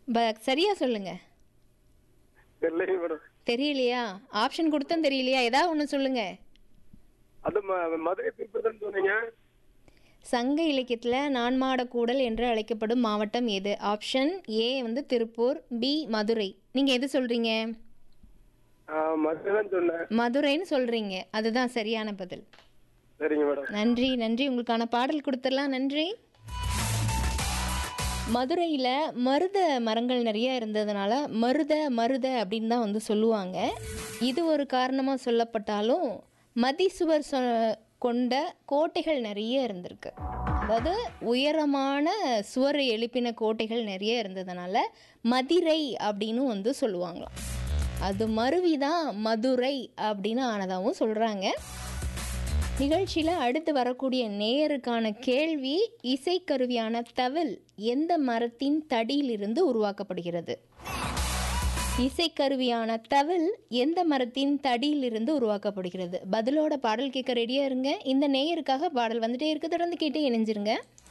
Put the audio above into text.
ப சரியா சொல்லுங்க தெரியலைங்க மேடம் தெரியலையா ஆப்ஷன் கொடுத்தும் தெரியலையா ஏதாவது ஒன்று சொல்லுங்க அது ம- மதுரை திருப்பதின்னு சொன்னீங்க சங்க இலக்கியத்தில் நான்மாடக்கூடல் என்று அழைக்கப்படும் மாவட்டம் எது ஆப்ஷன் ஏ வந்து திருப்பூர் பி மதுரை நீங்கள் எது சொல்கிறீங்க ஆ, மதுரை தான் சொன்னேன் மதுரைன்னு சொல்கிறீங்க அதுதான் சரியான பதில் சரிங்க மேடம் நன்றி நன்றி உங்களுக்கான பாடல் கொடுத்துடலாம் நன்றி மதுரையில் மருத மரங்கள் நிறைய இருந்ததுனால மருத மருத அப்படின்னு தான் வந்து சொல்லுவாங்க இது ஒரு காரணமாக சொல்லப்பட்டாலும் மதிசுவர் சொ கொண்ட கோட்டைகள் நிறைய இருந்திருக்கு அதாவது உயரமான சுவரை எழுப்பின கோட்டைகள் நிறைய இருந்ததுனால மதிரை அப்படின்னு வந்து சொல்லுவாங்களாம் அது மருவி தான் மதுரை அப்படின்னு ஆனதாகவும் சொல்கிறாங்க நிகழ்ச்சியில் அடுத்து வரக்கூடிய நேயருக்கான கேள்வி இசைக்கருவியான தவில் எந்த மரத்தின் தடியிலிருந்து உருவாக்கப்படுகிறது இசைக்கருவியான தவில் எந்த மரத்தின் தடியிலிருந்து உருவாக்கப்படுகிறது பதிலோட பாடல் கேட்க ரெடியாக இருங்க இந்த நேயருக்காக பாடல் வந்துட்டே இருக்கு தொடர்ந்து கேட்டு இணைஞ்சிருங்க